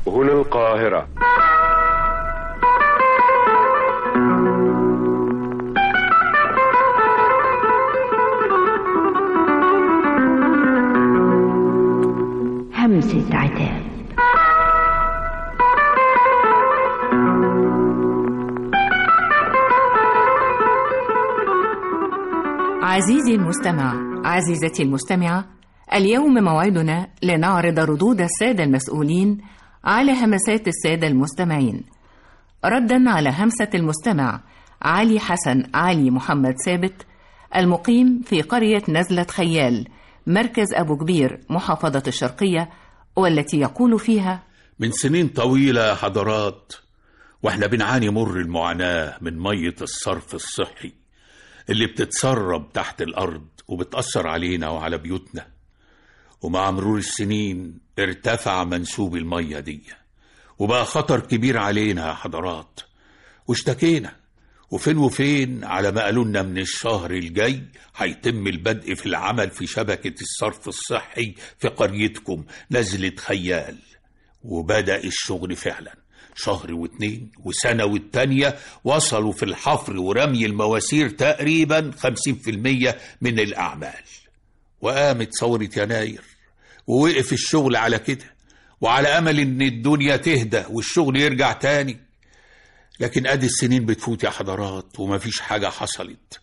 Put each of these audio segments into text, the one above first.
هنا القاهرة همسة عتاب عزيزي المستمع عزيزتي المستمعة اليوم موعدنا لنعرض ردود السادة المسؤولين على همسات السادة المستمعين ردا على همسة المستمع علي حسن علي محمد ثابت المقيم في قرية نزلة خيال مركز أبو كبير محافظة الشرقية والتي يقول فيها من سنين طويلة يا حضرات واحنا بنعاني مر المعاناة من مية الصرف الصحي اللي بتتسرب تحت الأرض وبتأثر علينا وعلى بيوتنا ومع مرور السنين ارتفع منسوب المية دي وبقى خطر كبير علينا يا حضرات واشتكينا وفين وفين على ما قالوا لنا من الشهر الجاي هيتم البدء في العمل في شبكة الصرف الصحي في قريتكم نزلة خيال وبدأ الشغل فعلا شهر واتنين وسنة والتانية وصلوا في الحفر ورمي المواسير تقريبا خمسين في المية من الأعمال وقامت ثورة يناير ووقف الشغل على كده وعلى أمل إن الدنيا تهدى والشغل يرجع تاني لكن ادي السنين بتفوت يا حضرات ومفيش حاجة حصلت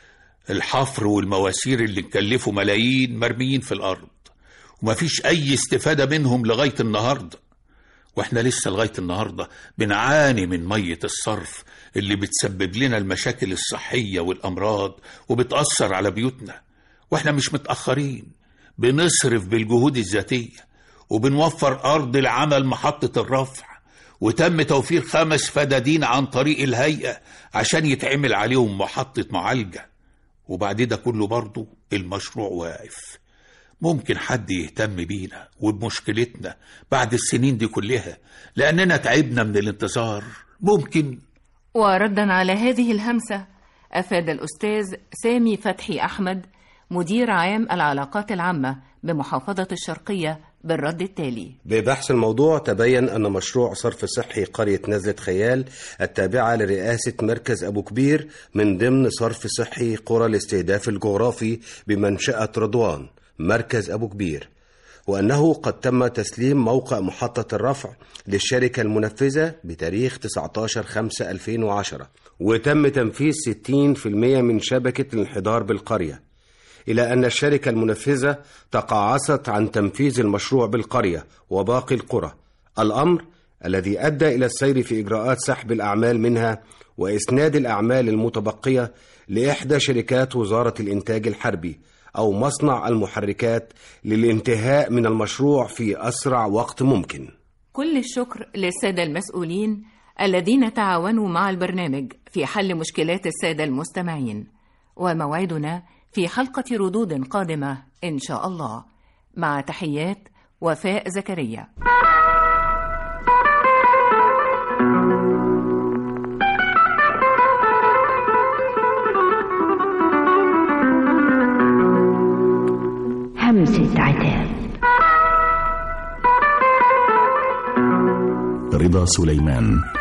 الحفر والمواسير اللي اتكلفوا ملايين مرميين في الأرض ومفيش أي استفادة منهم لغاية النهاردة واحنا لسه لغاية النهاردة بنعاني من مية الصرف اللي بتسبب لنا المشاكل الصحية والأمراض وبتأثر على بيوتنا واحنا مش متأخرين بنصرف بالجهود الذاتية وبنوفر أرض العمل محطة الرفع وتم توفير خمس فدادين عن طريق الهيئة عشان يتعمل عليهم محطة معالجة وبعد ده كله برضه المشروع واقف ممكن حد يهتم بينا وبمشكلتنا بعد السنين دي كلها لأننا تعبنا من الانتظار ممكن وردا على هذه الهمسة أفاد الأستاذ سامي فتحي أحمد مدير عام العلاقات العامة بمحافظة الشرقية بالرد التالي ببحث الموضوع تبين أن مشروع صرف صحي قرية نزلة خيال التابعة لرئاسة مركز أبو كبير من ضمن صرف صحي قرى الاستهداف الجغرافي بمنشأة رضوان مركز أبو كبير وأنه قد تم تسليم موقع محطة الرفع للشركة المنفذة بتاريخ 19/5/2010 وتم تنفيذ 60% من شبكة الانحدار بالقرية إلى أن الشركة المنفذة تقاعست عن تنفيذ المشروع بالقرية وباقي القرى الأمر الذي أدى إلى السير في إجراءات سحب الأعمال منها وإسناد الأعمال المتبقية لإحدى شركات وزارة الإنتاج الحربي أو مصنع المحركات للانتهاء من المشروع في أسرع وقت ممكن كل الشكر للسادة المسؤولين الذين تعاونوا مع البرنامج في حل مشكلات السادة المستمعين وموعدنا في حلقة ردود قادمة إن شاء الله مع تحيات وفاء زكريا همسة عتاب رضا سليمان